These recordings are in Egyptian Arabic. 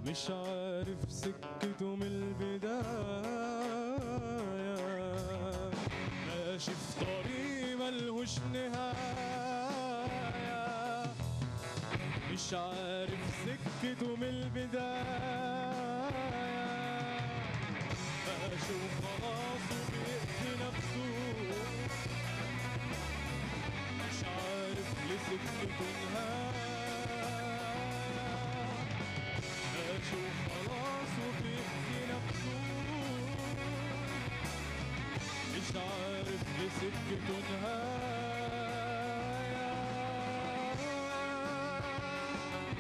مش عارف سكته من البداية ماشي في طريق ملهوش نهاية مش عارف سكته من البداية ماشي وخلاص وبيأذي نفسه مش عارف لسكته نهاية ماشي وخلاص وبيأذي نفسه مش عارف لسكته نهاية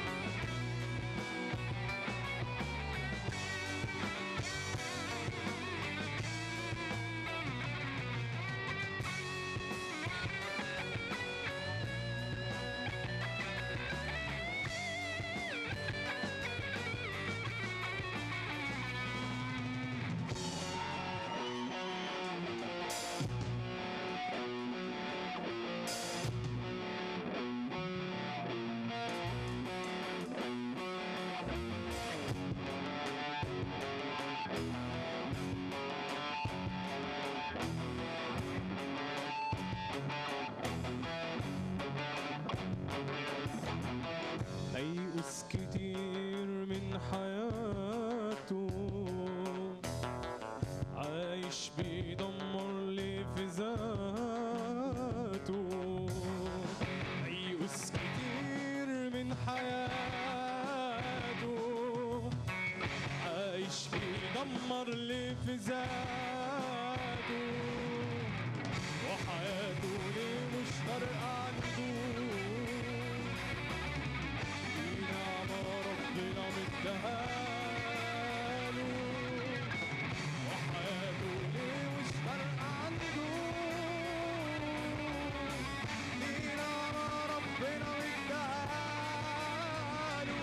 هيئوس كتير من حياته عايش بيدمر لي في ذاته هيئوس كتير من حياته عايش بيدمر لي في ذاته وحياته ليه مش فارقة عنده نعمة ربنا مدهاله وحياته ليه مش فارقة عنده دي نعمة ربنا مدهاله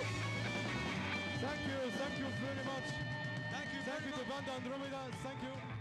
Thank you, thank you very much. Thank you Thank very you to much. Banda Andromeda. Thank you.